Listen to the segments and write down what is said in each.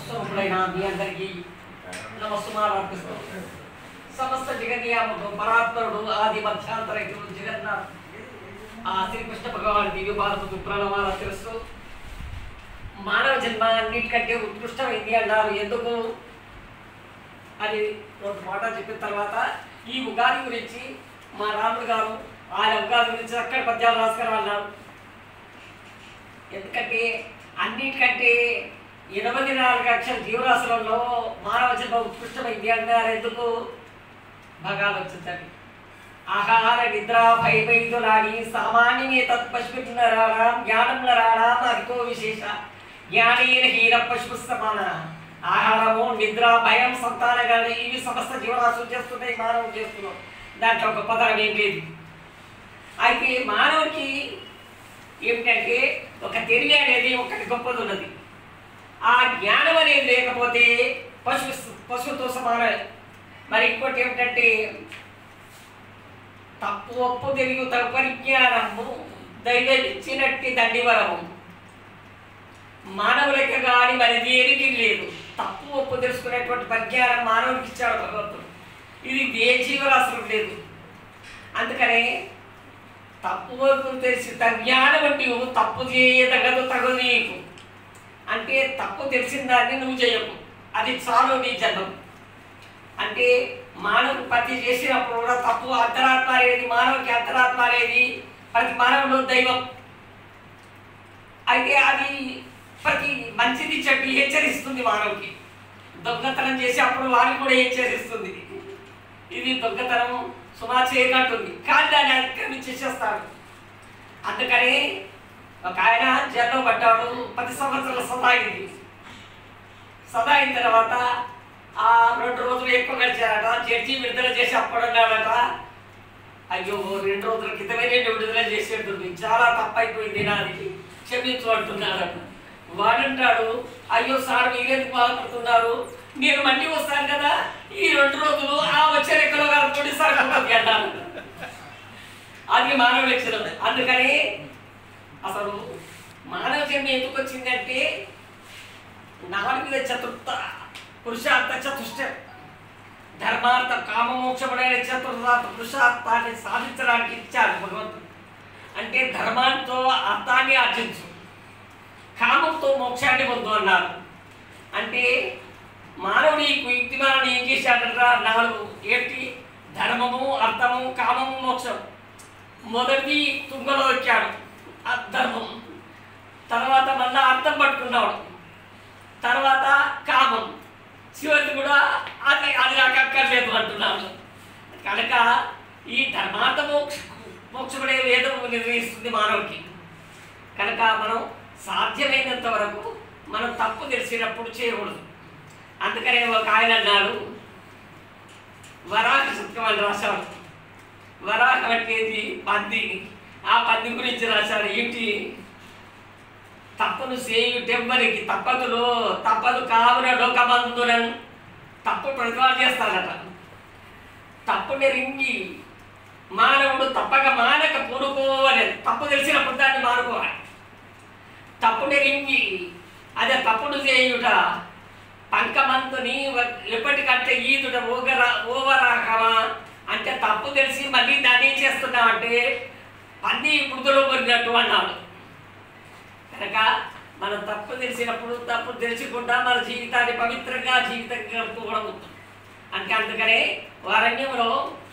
స్వరూపుడైన మీ అందరికీ నమస్సుమాలు అర్పిస్తాం సమస్త జగన్యామకు పరాత్మరుడు ఆది మధ్యాంతరైతుడు జగన్నాథ్ ఆ శ్రీకృష్ణ భగవాన్ దివ్య భారతకు ప్రణవాల తెలుస్తూ మానవ జన్మ అన్నిటికంటే ఉత్కృష్టమైంది అన్నారు ఎందుకు అని ఒక మాట చెప్పిన తర్వాత ఈ ఉగాది గురించి మా రాముడు గారు ఆయన ఉగాది గురించి అక్కడ పద్యాలు రాసుకురాన్నారు ఎందుకంటే అన్నిటికంటే ఎనభై నాలుగు లక్షల జీవరాశులలో మానవ జన్మ ఉత్కృష్టమైంది అన్నారు ఎందుకు భగాలు వచ్చిందని ఆహార నిద్ర భయభైతులాడి సామాన్యమే తత్పశునరాణం జ్ఞానం నరాణం అదికో విశేష జ్ఞానీన హీన పశు సమాన ఆహారము నిద్ర భయం సంతానగానే ఇవి సమస్త జీవరాశులు చేస్తున్నాయి మానవులు చేస్తున్నాం దాంట్లో ఒక పదం ఏం లేదు అయితే మానవుడికి ఏమిటంటే ఒక తెలివి అనేది ఒకటి గొప్పది ఉన్నది ఆ జ్ఞానం అనేది లేకపోతే పశు పశువుతో సమానం మరి ఇంకోటి ఏమిటంటే తప్పు ఒప్పు తెలివి తగు పరిజ్ఞానము దైవం ఇచ్చినట్టి దండివరము మానవులకి కానీ మరి దేనికి లేదు తప్పు ఒప్పు తెలుసుకునేటువంటి పరిజ్ఞానం మానవుడికి ఇచ్చాడు భగవంతుడు ఇది ఏ జీవరాశులకు లేదు అందుకనే తప్పు ఒప్పు తెలిసి జ్ఞానం నీవు తప్పు చేయదగదు తగు నీకు అంటే తప్పు తెలిసిన దాన్ని నువ్వు చేయకు అది చాలు నీ జన్మం అంటే మానవుడు ప్రతి చేసినప్పుడు కూడా తప్పు అంతరాత్మ అనేది మానవుడికి అంతరాత్మ అనేది ప్రతి మానవుడు దైవం అయితే అది ప్రతి మంచిది చెప్పి హెచ్చరిస్తుంది మానవుడికి దొంగతనం చేసి అప్పుడు వారిని కూడా హెచ్చరిస్తుంది ఇది దొంగతనం సుమా చేయనట్టుంది కానీ దాన్ని అతిక్రమించేసేస్తాడు అందుకని ఒక ఆయన జన్లో పడ్డాడు పది సంవత్సరాల సదాయింది సదాయిన తర్వాత ఆ రెండు రోజులు ఎక్కువ గడిచారట జడ్జి విడుదల చేసి అప్పుడన్నాడట అయ్యో రెండు రోజుల క్రితమే నేను విడుదల చేసేటుంది చాలా తప్పైపోయింది నాది క్షమించు అంటున్నాడట వాడంటాడు అయ్యో సార్ మీరెందుకు బాధపడుతున్నారు నేను మళ్ళీ వస్తాను కదా ఈ రెండు రోజులు ఆ వచ్చే రెక్కలో కలుపుకొని సరిపోతుంది అన్నాను అది మానవ లక్షణం అందుకని అసలు మానవ జన్మ ఎందుకు వచ్చిందంటే నాలుగు చతుర్థ పురుషార్థ చతుష్ట ధర్మార్థ కామమోక్షముడైన చతుర్థార్థ పురుషార్థాన్ని సాధించడానికి ఇచ్చాడు భగవంతుడు అంటే ధర్మాంతో అర్థాన్ని ఆర్జించు కామంతో మోక్షాన్ని పొందు అన్నారు అంటే మానవుడి యుక్తిమాలను ఏం చేశాడట నాలుగు ఏంటి ధర్మము అర్థము కామము మోక్షం మొదటిది తుంగలో వచ్చాడు అధర్మం తర్వాత మళ్ళా అర్థం పట్టుకున్నాడు తర్వాత కామం చివరిది కూడా అది అది నాకు అక్కర్లేదు అంటున్నాను కనుక ఈ ధర్మార్థ మోక్ష మోక్షముడే వేదం నిర్వహిస్తుంది మానవుడికి కనుక మనం సాధ్యమైనంత వరకు మనం తప్పు తెలిసినప్పుడు చేయకూడదు అందుకనే ఒక ఆయన అన్నాడు వరాహ సత్కమని రాశాడు వరాహం అంటే ఇది పంది ఆ పంది గురించి రాశాడు ఏంటి తప్పును సేయుటెవ్వరికి తప్పదులో తప్పదు కావున లోకబంధులను తప్పు ప్రతివాడు చేస్తాడట తప్పు నెరింగి మానవుడు తప్పక మానక పూనుకోవాలి తప్పు తెలిసినప్పుడు దాన్ని మానుకోవాలి తప్పు నెరింగి అదే తప్పుడు చేయుట పంకమంతుని ఎప్పటికంటే ఈదుట ఓగరా ఓవరాకమా అంటే తప్పు తెలిసి మళ్ళీ దాన్ని ఏం చేస్తున్నామంటే పంది మృదులో కొరినట్టు అన్నాడు కనుక మనం తప్పు తెలిసినప్పుడు తప్పు తెలియకుండా మన జీవితాన్ని పవిత్రంగా జీవితం గడుపుకోవడం ఉంటుంది అంటే అందుకనే వారణ్యంలో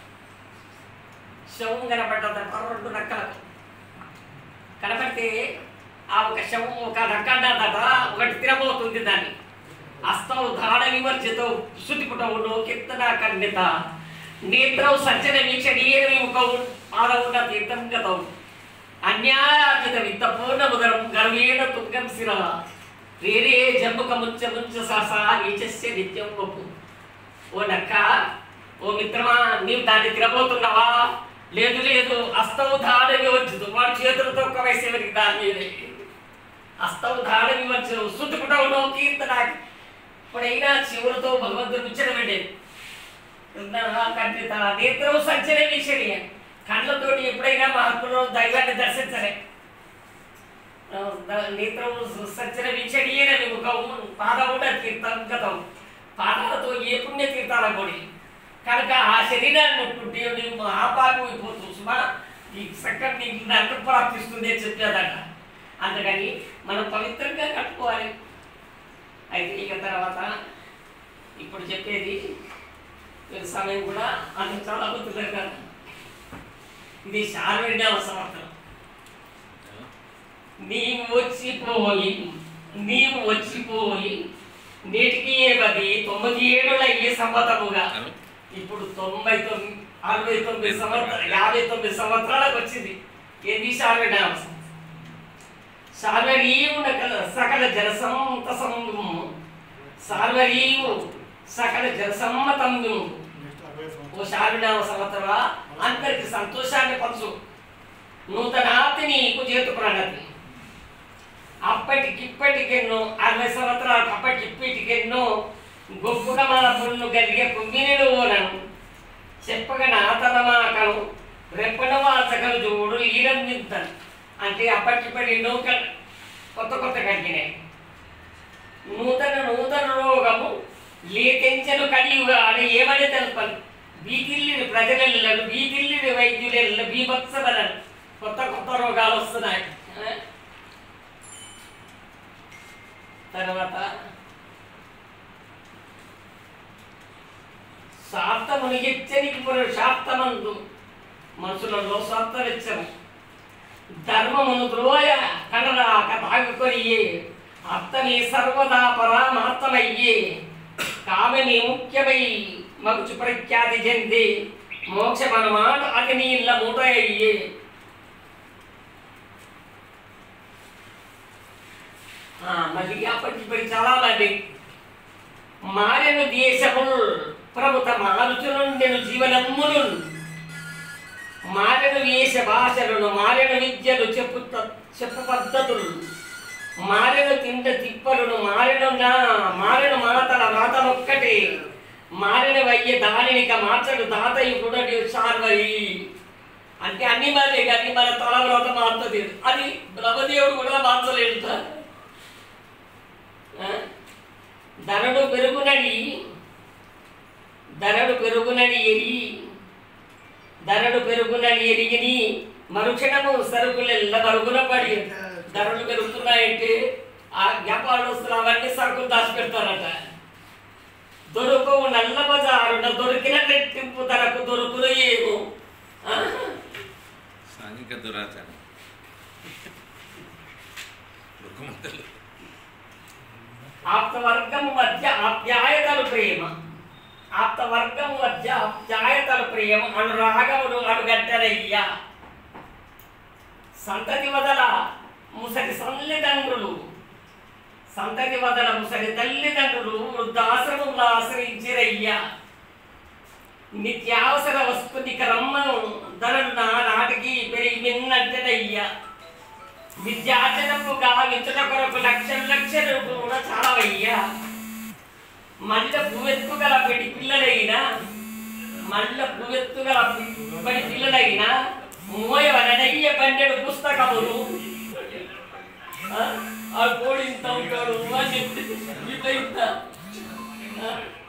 శవం కనపడ్డదట రెండు నక్కలకు కనపడితే ఆ ఒక శవం ఒక నక్క అన్నదట ఒకటి తినబోతుంది దాన్ని అస్తవు దాడ విమర్శతో శుతిపుటవును కీర్తన ఖండిత నేత్రవు సజ్జన వీక్షణీయమి ముఖవు పాదవున్న తీర్థం గతవు అన్యాయార్జిత విత్త పూర్ణముదరం గర్వేణ తుంగం శిర వేరే జంబుక ముంచ ముంచ సహస నీచస్య నిత్యం గొప్పు ఓ నక్క ఓ మిత్రమా నీవు దాన్ని తినబోతున్నావా లేదు లేదు అస్తవు దాడ వివర్చదు వాడి చేతులతో ఒక్క వేసేవారికి దాని మీదే అస్తవు దాడ వివర్చదు శుద్ధుకుంటావు కీర్తన ఇప్పుడైనా చివులతో భగవంతుడు ముచ్చట పెట్టేది ఖండిత నేత్రం సంచలే వీక్షణీయ కళ్ళతోటి ఎప్పుడైనా మహాత్ములు దైవాన్ని దర్శించలే నేత్రం సజ్జన వీక్షణీయన ముఖం పాదముడ తీర్థం గతం పాదాలతో ఏ పుణ్య తీర్థాల కొడి కనుక ఆ శరీరాన్ని ముట్టుకుంటే నీవు మహాపాపం అయిపోతుంది సుమా ఈ చక్కటి నీకు నరక ప్రాప్తిస్తుంది అని చెప్పేదట అందుకని మనం పవిత్రంగా కట్టుకోవాలి అయితే ఇక తర్వాత ఇప్పుడు చెప్పేది ఈ సమయం కూడా అంత చాలా అవుతుంది కదా ఇది శారీరక సంవత్సరం నీవు వచ్చిపోయి నీవు వచ్చిపోయి నేటికి పది తొమ్మిది ఏడుల ఈ సంవత్సరముగా ఇప్పుడు తొంభై తొమ్మిది అరవై తొమ్మిది సంవత్సరాలు యాభై తొమ్మిది సంవత్సరాలకు వచ్చింది ఏది శారీరక సార్వరీవున సకల జనసమ్మత సంఘము సార్వరీవు సకల జనసమ్మతంగు ఓ శారీనామ సంవత్సర అందరికి సంతోషాన్ని పంచు నూతనాతి నీకు చేతు ప్రణతి అప్పటికిప్పటికెన్నో అరవై సంవత్సరాలకు అప్పటికిప్పటికెన్నో గొప్పగా మన పుల్లు గదిగే కుమ్మినిడు ఓనను చెప్పగా నాతనమాకను రెప్పన వాచకలు చూడు ఈరం నింతను అంటే అప్పటికిప్పటి ఎన్నో క- కొత్త కొత్త కలిగినాయి నూతన నూతన రోగము లేకెంచను కలియుగా అని ఏమని తెలుపను బీతిల్లిని ప్రజలెల్లను బీతిల్లిని వైద్యులెల్ల బీభత్సమలను కొత్త కొత్త రోగాలు వస్తున్నాయి ఆ? తర్వాత శాప్తముని హెచ్చరికి పునరు శాప్తమందు మనుషులలో స్వార్థ వెచ్చము ధర్మమును ద్రోయ కనరాక తాగుకొని అత్తని సర్వదా పరామార్థమయ్యే కామని ముఖ్యమై మగుచు ప్రఖ్యాతి చెంది మోక్షమనమాట అది నీళ్ళ మూట అయ్యే ఆ, మళ్ళీ అప్పటికి చాలా మంది మారెను దేశముల్ ప్రభుత మారుచునుండెను జీవనమ్ములు మారెను వేష భాషలను మారెను విద్యలు చెప్పు చెప్పు పద్ధతులు మారెను తిండ తిప్పలను మారెను నా మారెను మాతల మాతనొక్కటే మారిన వయ్య దానినిక మార్చడు తాతయ్య కూడా సార్వయి అంటే అన్ని మారే కానీ మన తల వ్రత మారుతుంది అది బ్రహ్మదేవుడు కూడా మార్చలేడు సార్ ఆ? ధనుడు పెరుగునని ధనుడు పెరుగునని ఎరి ధనుడు పెరుగునని ఎరిగిని మరుక్షణము సరుకులెల్ల మరుగున పడి ధరలు పెరుగుతున్నాయంటే ఆ వ్యాపారస్తులు అవన్నీ సరుకులు దాచిపెడతారట దొరకవు నల్ల బజారున దొరికిన రెట్టింపు ధరకు దొరుకులు ఏమో ఆ? సాంఘిక దురాచారం రుక్కుమంతలు ఆప్తవర్గము మధ్య ఆప్యాయతలు ప్రేమ ఆప్తవర్గము మధ్య ఆప్యాయతలు ప్రేమ అనురాగములు అడుగడ్డరయ్యా సంతతి వదల ముసలి తల్లిదండ్రులు సంతతి వదల ముసలి తల్లిదండ్రులు వృద్ధాశ్రమంలో ఆశ్రయించిరయ్యా నిత్యావసర వస్తునిక రమ్మను ధరలు నా నాటికి పెరిగి మిన్నంటేనయ్యా విద్యార్జనము గావించుట కొరకు లక్షలు లక్షలు కూడా చాలవయ్యా మల్ల పువ్వెత్తుగల పెడి పిల్లలైనా మల్ల పువ్వెత్తుగల పడి పిల్లలైనా మోయవనయ్య పండెడు పుస్తకములు ఆ, ఆ కోడి ఇంత ఉంటాడు అని చెప్తే వీళ్ళ ఇంత ఆ,